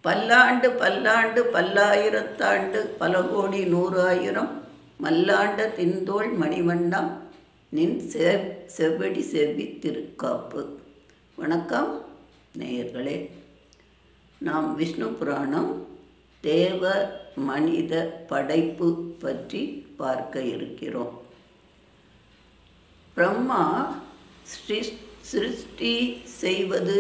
பல்லாண்டு பல்லாண்டு பல்லாயிரத்தாண்டு பல கோடி நூறாயிரம் மல்லாண்ட தின்தோள் மணிவண்ணம் நின் செ செவ்வடி செவ்வி திருக்காப்பு வணக்கம் நேயர்களே நாம் விஷ்ணு புராணம் தேவ மனித படைப்பு பற்றி பார்க்க இருக்கிறோம் பிரம்மா ஸ்ரீ சிருஷ்டி செய்வது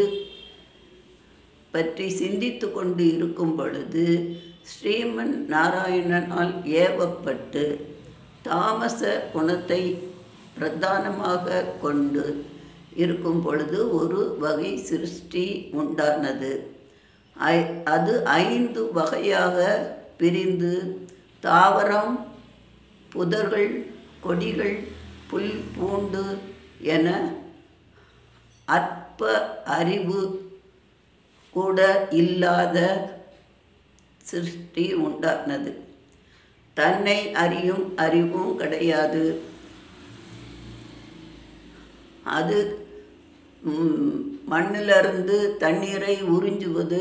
பற்றி சிந்தித்து கொண்டு இருக்கும் பொழுது ஸ்ரீமன் நாராயணனால் ஏவப்பட்டு தாமச குணத்தை பிரதானமாக கொண்டு இருக்கும் பொழுது ஒரு வகை சிருஷ்டி உண்டானது ஐ- அது ஐந்து வகையாக பிரிந்து தாவரம் புதர்கள் கொடிகள் புல் பூண்டு என அற்ப அறிவு கூட இல்லாத சிருஷ்டி உண்டானது தன்னை அறியும் அறிவும் கிடையாது அது ம், மண்ணிலிருந்து தண்ணீரை உறிஞ்சுவது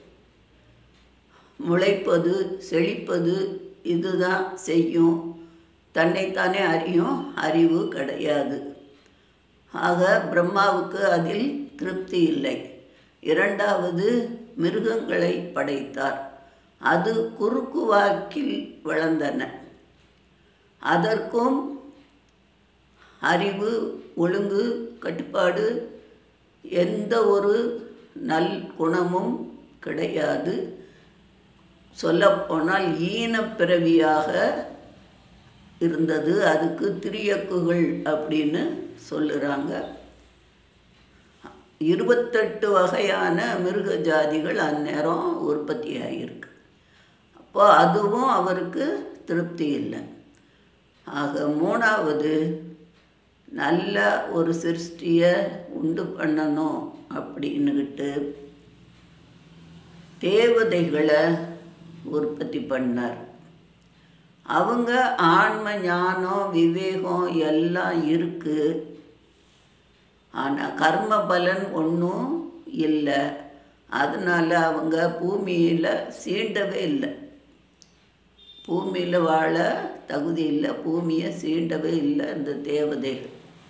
முளைப்பது செழிப்பது இதுதான் செய்யும் தன்னைத்தானே அறியும் அறிவு கிடையாது ஆக பிரம்மாவுக்கு அதில் திருப்தி இல்லை இரண்டாவது மிருகங்களை படைத்தார் அது குறுக்கு வாக்கில் வளர்ந்தன அதற்கும் அறிவு ஒழுங்கு கட்டுப்பாடு எந்த ஒரு நல் குணமும் கிடையாது சொல்லப்போனால் ஈனப் பிறவியாக இருந்தது அதுக்கு திரியக்குகள் அப்படின்னு சொல்லுறாங்க இருபத்தெட்டு வகையான மிருக ஜாதிகள் அந்நேரம் உற்பத்தி ஆகியிருக்கு அப்போ அதுவும் அவருக்கு திருப்தி இல்லை ஆக மூணாவது நல்ல ஒரு சிருஷ்டியை உண்டு பண்ணணும் அப்படின்னுக்கிட்டு தேவதைகளை உற்பத்தி பண்ணார் அவங்க ஆன்ம ஞானம் விவேகம் எல்லாம் இருக்குது ஆனால் கர்ம பலன் ஒன்றும் இல்லை அதனால் அவங்க பூமியில் சீண்டவே இல்லை பூமியில் வாழ தகுதி இல்லை பூமியை சீண்டவே இல்லை இந்த தேவதைகள்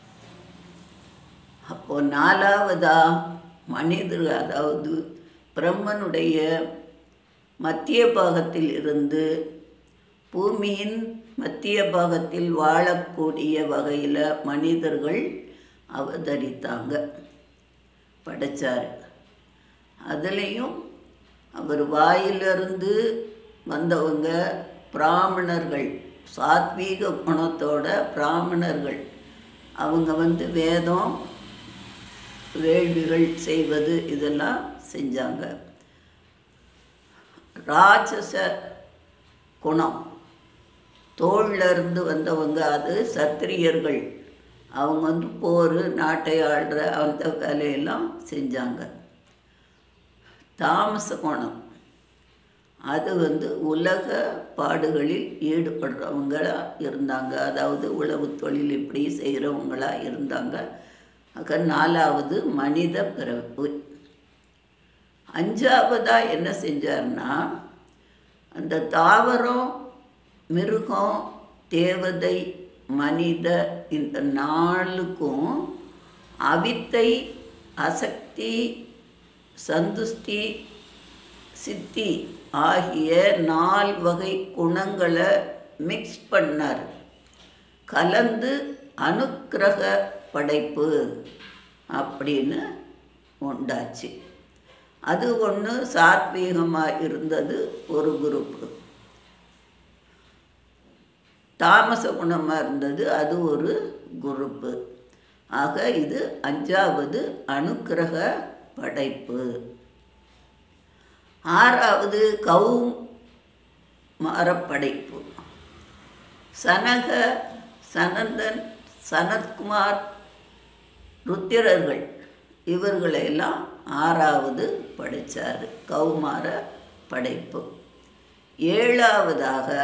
அப்போ நாலாவதா மனிதர் அதாவது பிரம்மனுடைய மத்திய பாகத்தில் இருந்து பூமியின் மத்திய பாகத்தில் வாழக்கூடிய வகையில் மனிதர்கள் அவதரித்தாங்க படைச்சார் அதுலேயும் அவர் வாயிலிருந்து வந்தவங்க பிராமணர்கள் சாத்வீக குணத்தோட பிராமணர்கள் அவங்க வந்து வேதம் வேள்விகள் செய்வது இதெல்லாம் செஞ்சாங்க ராட்சச குணம் தோல்ல இருந்து வந்தவங்க அது சத்திரியர்கள் அவங்க வந்து போர் நாட்டை ஆள்ற அந்த வேலையெல்லாம் செஞ்சாங்க தாமச குணம் அது வந்து உலக பாடுகளில் ஈடுபடுறவங்களா இருந்தாங்க அதாவது உழவு தொழில் இப்படி செய்கிறவங்களா இருந்தாங்க ஆக நாலாவது மனித பிறப்பு அஞ்சாவதா என்ன செஞ்சார்னா அந்த தாவரம் மிருகம் தேவதை மனித இந்த நாளுக்கும் அவித்தை அசக்தி சந்துஷ்டி சித்தி ஆகிய நால் வகை குணங்களை மிக்ஸ் பண்ணார் கலந்து அனுக்கிரக படைப்பு அப்படின்னு உண்டாச்சு அது ஒன்று சாத்வீகமாக இருந்தது ஒரு குரூப்பு தாமச குணமாக இருந்தது அது ஒரு குரூப்பு ஆக இது அஞ்சாவது அனுக்கிரக படைப்பு ஆறாவது கௌ மரப்படைப்பு சனக சனந்தன் சனத்குமார் ருத்திரர்கள் இவர்களையெல்லாம் ஆறாவது படைச்சார் கௌமார படைப்பு ஏழாவதாக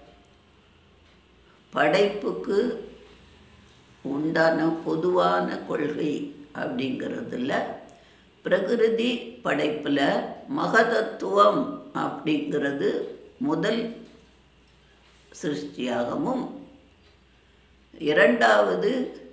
படைப்புக்கு உண்டான பொதுவான கொள்கை அப்படிங்கிறதுல பிரகிருதி படைப்பில் மகதத்துவம் அப்படிங்கிறது முதல் சிருஷ்டியாகவும் இரண்டாவது